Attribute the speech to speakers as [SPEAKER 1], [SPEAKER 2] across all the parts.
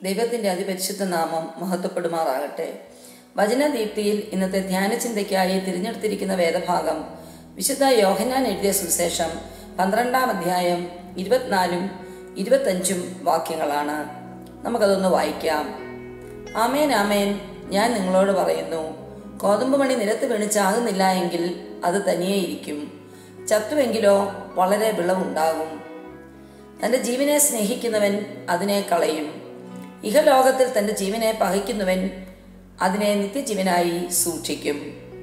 [SPEAKER 1] ദൈവത്തിൻ്റെ അതിപരിശുദ്ധ നാമം മഹത്വപ്പെടുമാറാകട്ടെ വചനദീപ്തിയിൽ ഇന്നത്തെ ധ്യാനചിന്തയ്ക്കായി തിരഞ്ഞെടുത്തിരിക്കുന്ന വേദഭാഗം വിശുദ്ധ യോഹന്നാൻ എഴുതിയ സുവിശേഷം പന്ത്രണ്ടാം അധ്യായം ഇരുപത്തിനാലും ഇരുപത്തഞ്ചും വാക്യങ്ങളാണ് നമുക്കതൊന്ന് വായിക്കാം ആമേൻ ആമേൻ ഞാൻ നിങ്ങളോട് പറയുന്നു കോതമ്പ് മണി നിലത്ത് വീണ് ചാകുന്നില്ല എങ്കിൽ അത് തനിയെ ഇരിക്കും ചത്തുവെങ്കിലോ വളരെ വിളവുണ്ടാകും തന്റെ ജീവനെ സ്നേഹിക്കുന്നവൻ അതിനെ കളയും ഇഹലോകത്തിൽ തന്റെ ജീവനെ പകയ്ക്കുന്നവൻ അതിനെ നിത്യജീവനായി സൂക്ഷിക്കും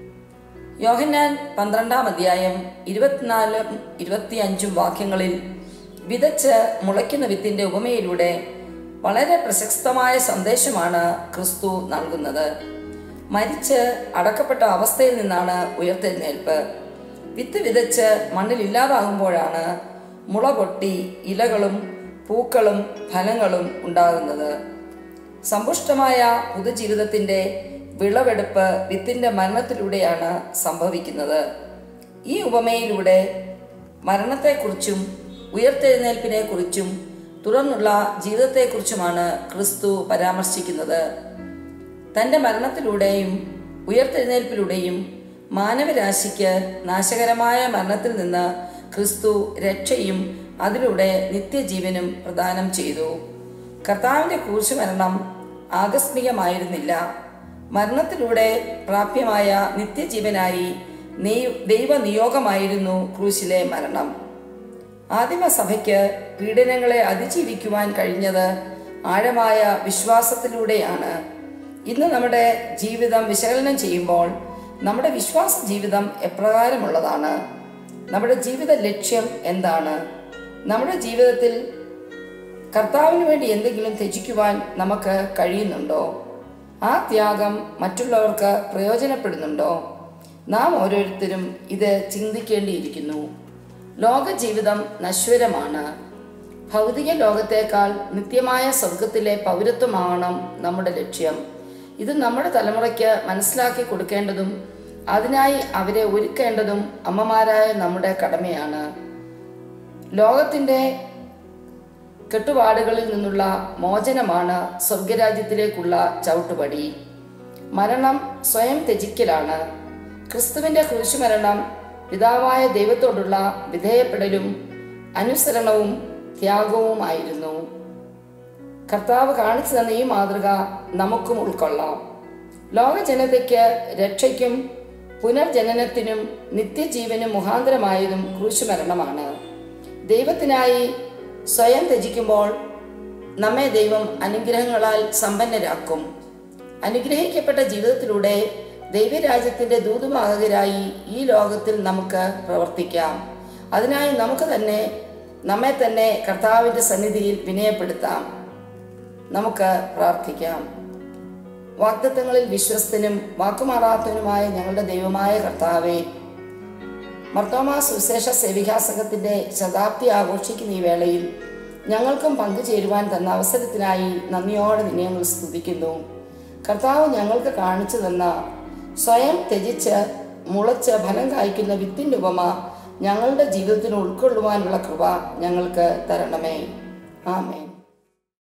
[SPEAKER 1] യോഹന്നാൻ പന്ത്രണ്ടാം അധ്യായം ഇരുപത്തിനാലും ഇരുപത്തിയഞ്ചും വാക്യങ്ങളിൽ വിതച്ച് മുളയ്ക്കുന്ന വിത്തിന്റെ ഉപമയിലൂടെ വളരെ പ്രശസ്തമായ സന്ദേശമാണ് ക്രിസ്തു നൽകുന്നത് മരിച്ച് അടക്കപ്പെട്ട അവസ്ഥയിൽ നിന്നാണ് ഉയർത്തെഴുന്നേൽപ്പ് വിത്ത് വിതച്ച് മണ്ണിൽ ഇല്ലാതാകുമ്പോഴാണ് മുള പൊട്ടി ഇലകളും പൂക്കളും ഫലങ്ങളും ഉണ്ടാകുന്നത് സമ്പുഷ്ടമായ പുതുജീവിതത്തിന്റെ വിളവെടുപ്പ് വിത്തിന്റെ മരണത്തിലൂടെയാണ് സംഭവിക്കുന്നത് ഈ ഉപമയിലൂടെ മരണത്തെക്കുറിച്ചും ഉയർത്തെഴുന്നേൽപ്പിനെ കുറിച്ചും തുടർന്നുള്ള ജീവിതത്തെക്കുറിച്ചുമാണ് ക്രിസ്തു പരാമർശിക്കുന്നത് തന്റെ മരണത്തിലൂടെയും ഉയർത്തെഴുന്നേൽപ്പിലൂടെയും മാനവരാശിക്ക് നാശകരമായ മരണത്തിൽ നിന്ന് ക്രിസ്തു രക്ഷയും അതിലൂടെ നിത്യജീവനും പ്രദാനം ചെയ്തു കർത്താവിന്റെ കുരിശുമരണം ആകസ്മികമായിരുന്നില്ല മരണത്തിലൂടെ പ്രാപ്യമായ നിത്യജീവനായി ദൈവനിയോഗമായിരുന്നു ക്രൂശിലെ മരണം ആദിമസഭയ്ക്ക് പീഡനങ്ങളെ അതിജീവിക്കുവാൻ കഴിഞ്ഞത് ആഴമായ വിശ്വാസത്തിലൂടെയാണ് ഇന്ന് നമ്മുടെ ജീവിതം വിശകലനം ചെയ്യുമ്പോൾ നമ്മുടെ വിശ്വാസ ജീവിതം എപ്രകാരമുള്ളതാണ് നമ്മുടെ ജീവിത ലക്ഷ്യം എന്താണ് നമ്മുടെ ജീവിതത്തിൽ കർത്താവിന് വേണ്ടി എന്തെങ്കിലും ത്യജിക്കുവാൻ നമുക്ക് കഴിയുന്നുണ്ടോ ആ ത്യാഗം മറ്റുള്ളവർക്ക് പ്രയോജനപ്പെടുന്നുണ്ടോ നാം ഓരോരുത്തരും ഇത് ചിന്തിക്കേണ്ടിയിരിക്കുന്നു ലോക ജീവിതം നശ്വരമാണ് ഭൗതിക ലോകത്തേക്കാൾ നിത്യമായ സ്വർഗത്തിലെ പൗരത്വമാകണം നമ്മുടെ ലക്ഷ്യം ഇത് നമ്മുടെ തലമുറയ്ക്ക് മനസ്സിലാക്കി കൊടുക്കേണ്ടതും അതിനായി അവരെ ഒരുക്കേണ്ടതും അമ്മമാരായ നമ്മുടെ കടമയാണ് ലോകത്തിൻ്റെ കെട്ടുപാടുകളിൽ നിന്നുള്ള മോചനമാണ് സ്വർഗരാജ്യത്തിലേക്കുള്ള ചവിട്ടുപടി മരണം സ്വയം ത്യജിക്കലാണ് ക്രിസ്തുവിന്റെ കുരിശുമരണം പിതാവായ ദൈവത്തോടുള്ള വിധേയപ്പെടലും അനുസരണവും ത്യാഗവുമായിരുന്നു കർത്താവ് കാണിച്ചു തന്ന ഈ മാതൃക നമുക്കും ഉൾക്കൊള്ളാം ലോക ജനതയ്ക്ക് രക്ഷയ്ക്കും പുനർജനനത്തിനും നിത്യജീവനും മുഖാന്തരമായതും ക്രൂശുമരണമാണ് ദൈവത്തിനായി സ്വയം ത്യജിക്കുമ്പോൾ നമ്മെ ദൈവം അനുഗ്രഹങ്ങളാൽ സമ്പന്നരാക്കും അനുഗ്രഹിക്കപ്പെട്ട ജീവിതത്തിലൂടെ ദൈവരാജ്യത്തിന്റെ ദൂതുമാകരായി ഈ ലോകത്തിൽ നമുക്ക് പ്രവർത്തിക്കാം അതിനായി നമുക്ക് തന്നെ നമ്മെ തന്നെ കർത്താവിന്റെ സന്നിധിയിൽ വിനയപ്പെടുത്താം നമുക്ക് പ്രാർത്ഥിക്കാം വാഗ്ദത്തങ്ങളിൽ വിശ്വസ്തനും വാക്കുമാറാത്തവനുമായ ഞങ്ങളുടെ ദൈവമായ കർത്താവെ മർത്തോമാ സുവിശേഷ സേവികാ സംഘത്തിന്റെ ശതാബ്ദി ആഘോഷിക്കുന്ന ഈ വേളയിൽ ഞങ്ങൾക്കും പങ്കുചേരുവാൻ തന്ന അവസരത്തിനായി നന്ദിയോടെ നിന്നെ ഞങ്ങൾ സ്തുതിക്കുന്നു കർത്താവ് ഞങ്ങൾക്ക് കാണിച്ചു തന്ന സ്വയം ത്യജിച്ച് മുളച്ച് ഫലം കായ്ക്കുന്ന വിത്തിൻ്റെ ഉപമ ഞങ്ങളുടെ ജീവിതത്തിന് ഉൾക്കൊള്ളുവാനുള്ള കൃപ ഞങ്ങൾക്ക് തരണമേ ആമേൻ